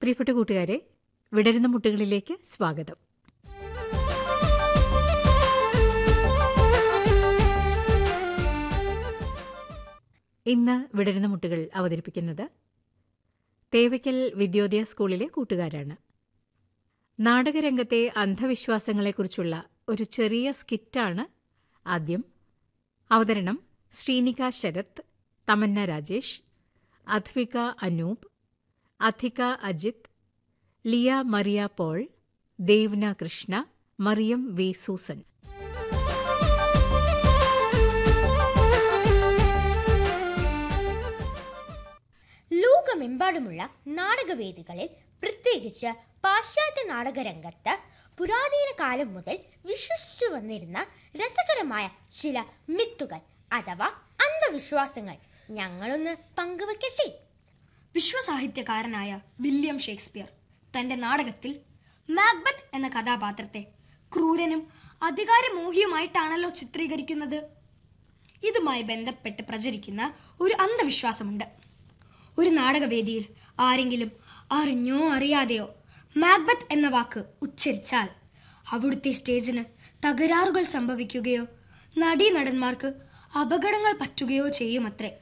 പ്രിയപ്പെട്ട കൂട്ടുകാരെ വിടരുന്ന മുട്ടുകളിലേക്ക് സ്വാഗതം ഇന്ന് വിടരുന്ന മുട്ടുകൾ അവതരിപ്പിക്കുന്നത് തേവയ്ക്കൽ വിദ്യോദയ സ്കൂളിലെ കൂട്ടുകാരാണ് നാടകരംഗത്തെ അന്ധവിശ്വാസങ്ങളെക്കുറിച്ചുള്ള ഒരു ചെറിയ സ്കിറ്റാണ് ആദ്യം അവതരണം Sreenika Sarath Tamannaah Rajesh Adhvika Anoop Adhika Ajith Liya Mariya Paul Devna Krishna Mariyam V Susan ലോകമെമ്പാടുമുള്ള നാടകവേദികളിൽ പ്രത്യേകിച്ച് പാശ്ചാത്യ നാടകരംഗത്ത് പുരാതന കാലം മുതൽ വിശ്വസിച്ചു വന്നിരുന്ന രസകരമായ ചില മിത്തുകൾ അഥവാ അന്ധവിശ്വാസങ്ങൾ ഞങ്ങളൊന്ന് പങ്കുവെക്കട്ടെ വിശ്വസാഹിത്യകാരനായ വില്യം ഷേക്സ്പിയർ തന്റെ നാടകത്തിൽ മാക്ബത്ത് എന്ന കഥാപാത്രത്തെ ക്രൂരനും അധികാരമോഹിയുമായിട്ടാണല്ലോ ചിത്രീകരിക്കുന്നത് ഇതുമായി ബന്ധപ്പെട്ട് പ്രചരിക്കുന്ന ഒരു അന്ധവിശ്വാസമുണ്ട് ഒരു നാടകവേദിയിൽ ആരെങ്കിലും അറിഞ്ഞോ അറിയാതെയോ മാക്ബത്ത് എന്ന വാക്ക് ഉച്ചരിച്ചാൽ അവിടുത്തെ സ്റ്റേജിന് തകരാറുകൾ സംഭവിക്കുകയോ നടീനടന്മാർക്ക് അപകടങ്ങൾ പറ്റുകയോ ചെയ്യുമത്രേ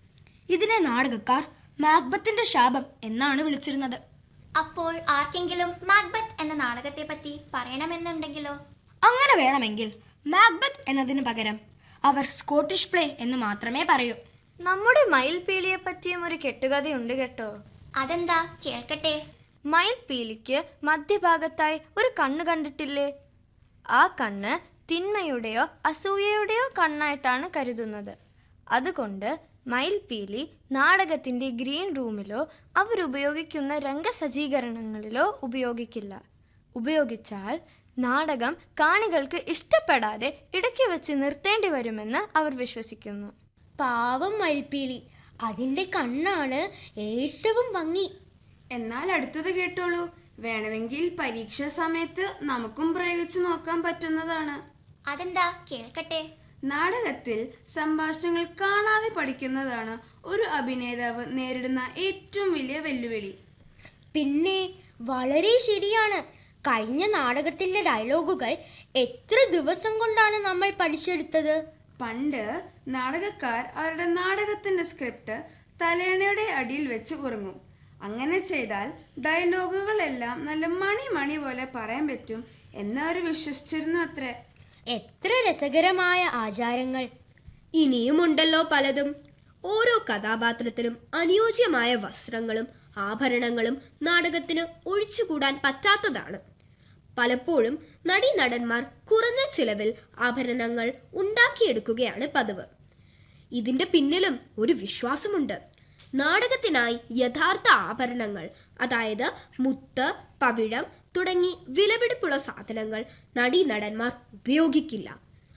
ഇതിനെ നാടകക്കാർ മാക്ബത്തിന്റെ ശാപം എന്നാണ് വിളിച്ചിരുന്നത് അപ്പോൾ ആർക്കെങ്കിലും മാക്ബത്ത് എന്ന നാടകത്തെ പറ്റി പറയണമെന്നുണ്ടെങ്കിലോ അങ്ങനെ വേണമെങ്കിൽ മാക്ബത്ത് എന്നതിന് പകരം അവർ സ്കോട്ടിഷ് പ്ലേ എന്ന് മാത്രമേ പറയൂ നമ്മുടെ മയിൽപീലിയെ പറ്റിയും ഒരു കെട്ടുകഥയുണ്ട് കേട്ടോ അതെന്താ കേൾക്കട്ടെ മയിൽപീലിക്ക് മധ്യഭാഗത്തായി ഒരു കണ്ണ് കണ്ടിട്ടില്ലേ ആ കണ്ണ് തിന്മയുടെയോ അസൂയയുടെയോ കണ്ണായിട്ടാണ് കരുതുന്നത് അതുകൊണ്ട് മയിൽപീലി നാടകത്തിന്റെ ഗ്രീൻ റൂമിലോ അവരുപയോഗിക്കുന്ന രംഗസജ്ജീകരണങ്ങളിലോ ഉപയോഗിക്കില്ല ഉപയോഗിച്ചാൽ നാടകം കാണികൾക്ക് ഇഷ്ടപ്പെടാതെ ഇടയ്ക്ക് വെച്ച് നിർത്തേണ്ടി വരുമെന്ന് അവർ വിശ്വസിക്കുന്നു പാവം മയിൽപ്പീലി അതിന്റെ കണ്ണാണ് ഏറ്റവും ഭംഗി എന്നാൽ അടുത്തത് കേട്ടോളൂ വേണമെങ്കിൽ പരീക്ഷാ സമയത്ത് നമുക്കും പ്രയോഗിച്ചു നോക്കാൻ പറ്റുന്നതാണ് അതെന്താ കേൾക്കട്ടെ നാടകത്തിൽ സംഭാഷണങ്ങൾ കാണാതെ പഠിക്കുന്നതാണ് ഒരു അഭിനേതാവ് നേരിടുന്ന ഏറ്റവും വലിയ വെല്ലുവിളി പിന്നെ വളരെ ശരിയാണ് കഴിഞ്ഞ നാടകത്തിന്റെ ഡയലോഗുകൾ എത്ര ദിവസം കൊണ്ടാണ് നമ്മൾ പഠിച്ചെടുത്തത് പണ്ട് നാടകക്കാർ അവരുടെ നാടകത്തിന്റെ സ്ക്രിപ്റ്റ് തലേണയുടെ അടിയിൽ വെച്ച് ഉറങ്ങും അങ്ങനെ ചെയ്താൽ ഡയലോഗുകളെല്ലാം നല്ല മണി മണി പോലെ പറയാൻ പറ്റും എന്ന് അവർ വിശ്വസിച്ചിരുന്നു അത്രേ എത്ര രസകരമായ ആചാരങ്ങൾ ഇനിയുമുണ്ടല്ലോ പലതും ഓരോ കഥാപാത്രത്തിനും അനുയോജ്യമായ വസ്ത്രങ്ങളും ആഭരണങ്ങളും നാടകത്തിന് ഒഴിച്ചുകൂടാൻ പറ്റാത്തതാണ് പലപ്പോഴും നടീനടന്മാർ കുറഞ്ഞ ചിലവിൽ ആഭരണങ്ങൾ ഉണ്ടാക്കിയെടുക്കുകയാണ് പതിവ് ഇതിന്റെ പിന്നിലും ഒരു വിശ്വാസമുണ്ട് നാടകത്തിനായി യഥാർത്ഥ ആഭരണങ്ങൾ അതായത് മുത്ത് പവിഴം തുടങ്ങി വിലപിടിപ്പുള്ള സാധനങ്ങൾ നടീനടന്മാർ ഉപയോഗിക്കില്ല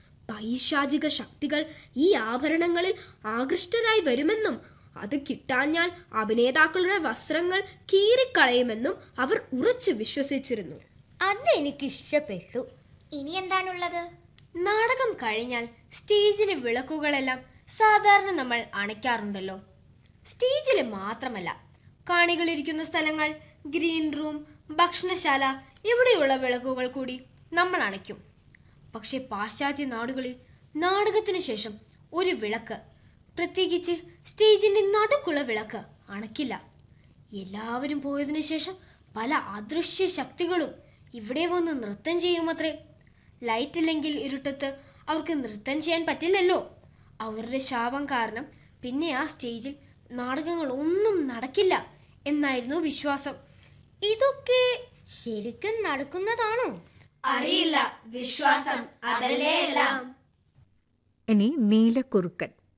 പൈശാചിക ശക്തികൾ ഈ ആഭരണങ്ങളിൽ ആകൃഷ്ടരായി വരുമെന്നും അത് കിട്ടാഞ്ഞാൽ അഭിനേതാക്കളുടെ വസ്ത്രങ്ങൾ കീറിക്കളയുമെന്നും അവർ ഉറച്ചു വിശ്വസിച്ചിരുന്നു അതെനിക്ക് ഇഷ്ടപ്പെട്ടു ഇനി എന്താണുള്ളത് നാടകം കഴിഞ്ഞാൽ സ്റ്റേജിലെ വിളക്കുകളെല്ലാം സാധാരണ നമ്മൾ അണയ്ക്കാറുണ്ടല്ലോ സ്റ്റേജിൽ മാത്രമല്ല കാണികളിരിക്കുന്ന സ്ഥലങ്ങൾ ഗ്രീൻ റൂം ഭക്ഷണശാല ഇവിടെയുള്ള വിളക്കുകൾ കൂടി നമ്മൾ അണയ്ക്കും പക്ഷേ പാശ്ചാത്യ നാടുകളിൽ നാടകത്തിനു ശേഷം ഒരു വിളക്ക് പ്രത്യേകിച്ച് സ്റ്റേജിന്റെ നടുക്കുള്ള വിളക്ക് അണയ്ക്കില്ല എല്ലാവരും പോയതിനു ശേഷം പല അദൃശ്യ ശക്തികളും ഇവിടെ വന്ന് നൃത്തം ചെയ്യുമത്രേ ലൈറ്റ് ഇല്ലെങ്കിൽ ഇരുട്ടത്ത് അവർക്ക് നൃത്തം ചെയ്യാൻ പറ്റില്ലല്ലോ അവരുടെ ശാപം കാരണം പിന്നെ ആ സ്റ്റേജിൽ നാടകങ്ങൾ ഒന്നും നടക്കില്ല എന്നായിരുന്നു വിശ്വാസം ഇതൊക്കെ ശരിക്കും നടക്കുന്നതാണോ അറിയില്ല വിശ്വാസം അതല്ലേ എല്ലാം ഇനി നീലക്കുറുക്കൻ